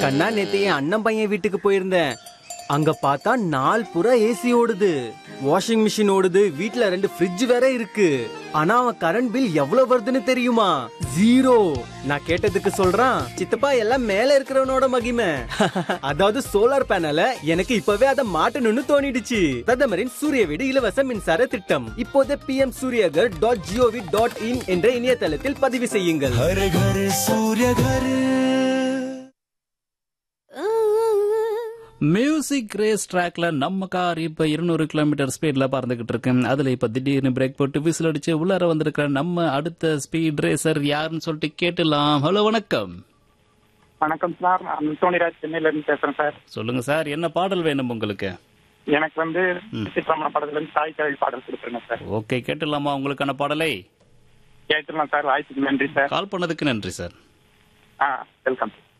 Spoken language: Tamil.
கண்ணா நேத்து என் அண்ணன் பையன் வீட்டுக்கு போயிருந்தேன் அங்க பார்த்தா நாள் புறா ஏசி ஓடுது வாஷிங் மிஷின் ஓடுது வீட்ல ரெண்டு ஃப்ரிட்ஜ் வேற இருக்கு ஆனா அவன் கரண்ட் பில் எவ்வளவு வருதுன்னு தெரியுமா ஜீரோ நான் கேட்டதுக்கு சொல்றான் சித்தப்பா எல்லாம் மேல இருக்கிறவனோட மகிமை அதாவது சோலார் பேனல எனக்கு இப்பவே அதை மாட்டணும்னு தோணிடுச்சு பிரதமரின் சூரிய வீடு இலவச மின்சார திட்டம் இப்போதே P M Suryaghar dot GOV dot in என்ற இணையதளத்தில் பதிவு செய்யுங்கள் हर घर सूर्य घर மியூசிக் ரேஸ் ட்ராக்ல நம்ம கார் இப்ப இருநூறு கிலோமீட்டர் ஸ்பீட்ல பறந்துகிட்டு இருக்கு அதுல இப்ப திடீர்னு பிரேக் போட்டு விசில் அடிச்சு உள்ளார வந்திருக்கிற நம்ம அடுத்த ஸ்பீட் ரேசர் யாருன்னு சொல்லிட்டு கேட்டுலாம் ஹலோ வணக்கம் வணக்கம் சார் நான் சோனிராஜ் சென்னையில இருந்து பேசுறேன் சார் சொல்லுங்க சார் என்ன பாடல் வேணும் உங்களுக்கு எனக்கு வந்து சித்திரமண படத்துல இருந்து தாய் கழி பாடல் கொடுத்துருங்க சார் ஓகே கேட்டுலாமா உங்களுக்கான பாடலை கேட்டுலாம் சார் வாய்ப்புக்கு நன்றி சார் கால் பண்ணதுக்கு நன்றி சார் ஆ வெல்கம்